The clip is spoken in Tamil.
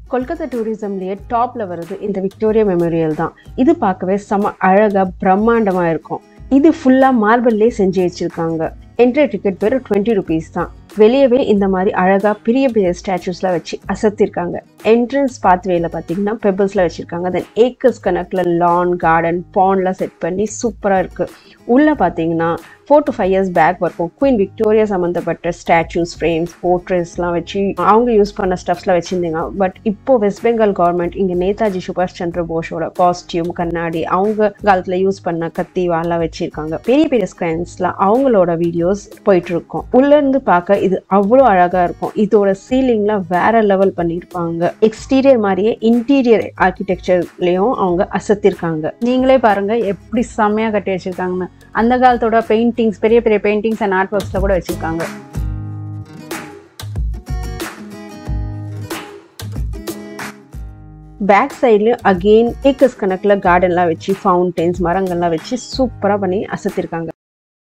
கொல்கத்தா டூரிசம்லயே டாப்ல வருது இந்த விக்டோரியா மெமோரியல் தான் இது பார்க்கவே செம அழகா பிரம்மாண்டமா இருக்கும் இது ஃபுல்லா மார்பிள்லேயே செஞ்சு வச்சிருக்காங்க என்ட்ரி டிக்கெட் வெறும் டுவெண்ட்டி ருபீஸ் தான் வெளியவே இந்த மாதிரி அழகா பெரிய பெரிய ஸ்டாச்சுஸ்லாம் வச்சு அசத்திருக்காங்க என்ட்ரன்ஸ் பாத்வேல பார்த்தீங்கன்னா பெபிள்ஸ்லாம் வச்சிருக்காங்க தென் ஏக்கர்ஸ் கணக்கில் லான் கார்டன் பாண்ட்லாம் செட் பண்ணி சூப்பராக இருக்கு உள்ள பார்த்தீங்கன்னா four to five years back வரைக்கும் குயின் விக்டோரியா சம்மந்தப்பட்ட ஸ்டாச்சூஸ் ஃப்ரேம்ஸ் போர்ட்ரேட்ஸ்லாம் வச்சு அவங்க யூஸ் பண்ண ஸ்டப்ஸ்லாம் வச்சுருந்தாங்க பட் இப்போ வெஸ்ட் பெங்கால் கவர்மெண்ட் இங்கே நேதாஜி சுபாஷ் சந்திர போஸோட காஸ்டியூம் கண்ணாடி அவங்க காலத்தில் யூஸ் பண்ண கத்தி வாலாம் வச்சிருக்காங்க பெரிய பெரிய ஸ்கிரீன்ஸ்லாம் அவங்களோட வீடியோஸ் போயிட்டு இருக்கும் உள்ள இருந்து பார்க்க இது அவ்வளோ அழகா இருக்கும் இதோட சீலிங்லாம் வேற லெவல் பண்ணியிருப்பாங்க எக்ஸ்டீரியர் மாதிரியே இன்டீரியர் ஆர்கிடெக்சர்லயும் அவங்க அசத்திருக்காங்க நீங்களே பாருங்க எப்படி செம்மையா கட்டி வச்சிருக்காங்கன்னு அந்த காலத்தோட பெயிண்டிங்ஸ் பெரிய பெரிய பெயிண்டிங்ஸ் அண்ட் ஆர்ட் ஒர்க்ஸ்ல கூட வச்சிருக்காங்க பேக் சைட்லயும் அகெயின் ஏக்கர்ஸ் கணக்கில் கார்டன்லாம் வச்சு ஃபவுண்டெயின்ஸ் மரங்கள்லாம் வச்சு சூப்பராக பண்ணி அசத்திருக்காங்க